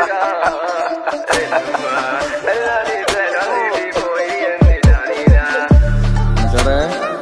സാറേ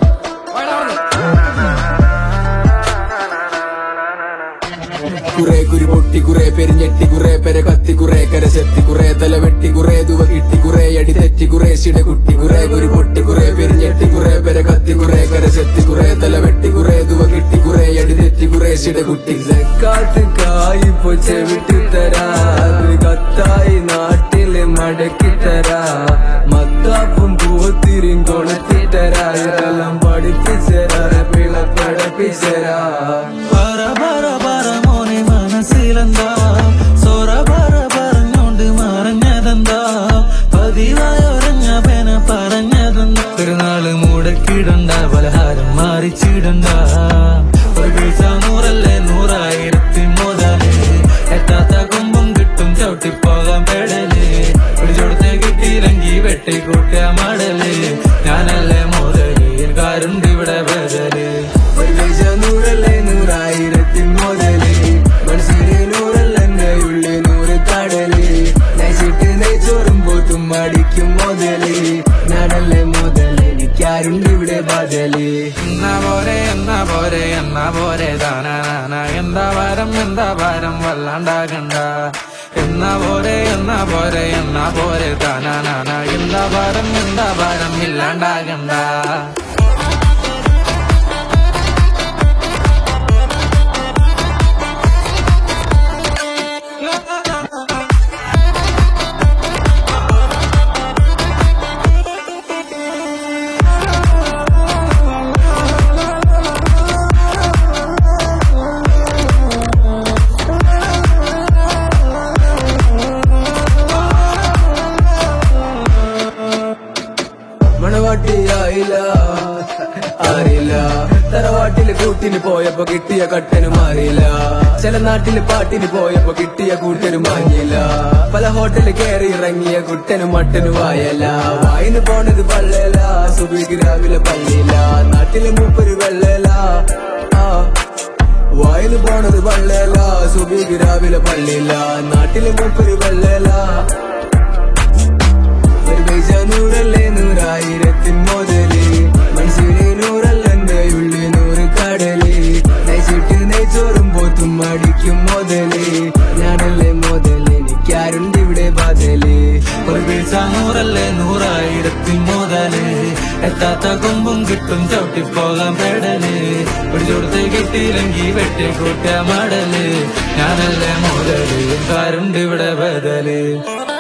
കുറെ കുരു പൊട്ടി കുറെ പെരിഞ്ഞെട്ടി കുറെ പെര കത്തി കുറെ കരശെത്തി കുറെ തല വെട്ടി കുറെ ദുവ കിട്ടി കുറെ അടി തെറ്റി കുറെ ശിട കുട്ടി കുറെ കുരു പൊട്ടി കുറെ പെരിഞ്ഞെട്ടി കുറെ പെര കത്തി കുറെ കരശെത്തി കുറെ തല വെട്ടി കുറെ ദുവ കിട്ടി കുറെ അടി തെറ്റി കുറെ ശിട കുട്ടി കാത്ത് കായിപ്പോ ചെവിട്ടി തരാ അത് കത്തായി നാട്ടില് മടക്കി തരാ മത്താപ്പും പൂത്തിരിയും കൊളുത്തി തരാ ഇതെല്ലാം പഠിപ്പിച്ചരാ പിള പഠിപ്പിച്ചരാ പറ പറ പറ മോനെ മനസ്സിലെന്താ സൊറ പറ പറഞ്ഞോണ്ട് മറഞ്ഞതെന്താ പതിവായി ഒരഞ്ഞ പേന പറഞ്ഞതെന്താ പെരുന്നാള് മുടക്കിടണ്ട പലഹാരം മാറിച്ചിടണ്ട ഒരു പൈസ നൂറല്ലേ നൂറായിരത്തി മുതല് എത്താത്ത കൊമ്പും കിട്ടും ചവിട്ടിപ്പോകാൻ പെടല് പിടിച്ചോടത്തെ കിട്ടിയില്ലെങ്കിൽ വെട്ടിക്കൂട്ടിയ മടല് ഞാനല്ലേ മുതല് എനിക്കാരുണ്ട് ഇവിടെ ബദല് ഒരു പൈസ നൂറല്ലേ നൂറായിരത്തി മുതല് മനസ്സിലെ നൂറല്ലെന്റെ ഉള്ളിൽ നൂറ് കടല് നയിച്ചിട്ട് നെയ്ച്ചോറും പോത്തും അടിക്കും മുതല് ഞാനല്ലേ മുതല് എനിക്കാരുണ്ട് ഇവിടെ ബദല് എന്നാ പോരെ എന്നാ പോരെ എന്നാ പോരെ താനാന എന്താ ഭാരം എന്താ ഭാരം വല്ലാണ്ടാകണ്ട എന്നാ പോരെ എന്നാ പോരെ എന്നാ പോരെ താനാന എന്താ ഭാരം എന്താ ഭാരം ഇല്ലാണ്ടാകണ്ട മണവാട്ടിയായില്ല അറിയില്ല തറവാട്ടില് കൂട്ടിന് പോയപ്പോ കിട്ടിയ കട്ടനും അറിയില്ല ചില നാട്ടില് പാട്ടിന് പോയപ്പോ കിട്ടിയ കൂട്ടനും വാങ്ങിയില്ല പല ഹോട്ടലിൽ കയറി ഇറങ്ങിയ കുട്ടനും മട്ടനും വായല്ല വായിന് പോണത് പള്ളല സുബിക്ക് രാവിലെ പള്ളിയില്ല നാട്ടിലെ മൂപ്പര് വെള്ളല ആ വായിന് പോണത് പള്ളല സുബിക്ക് രാവിലെ പള്ളിയില്ല നാട്ടിലെ മൂപ്പര് വെള്ളല ഒരു പൈസ നൂറല്ലേ നൂറായിരത്തിൻ മുതല് മനസ്സിലെ നൂറല്ലെന്റെ ഉള്ളിൽ നൂറ് കടല് നയിച്ചിട്ട് നെയ്ച്ചോറും പോത്തും അടിക്കും മുതല് ഞാനല്ലേ മുതല് എനിക്കാരുണ്ട് ഇവിടെ ബദല് ഒരു പൈസ നൂറല്ലേ നൂറായിരത്തി മുതല് എത്താത്ത കൊമ്പും കിട്ടും ചവിട്ടിപ്പോകാൻ പെടല് പിടിച്ചോടത്ത് കിട്ടിയില്ലെങ്കിൽ വെട്ടിക്കൂട്ടിയ മടല് ഞാനല്ലേ മുതല് കാരുണ്ട് ഇവിടെ ബദല്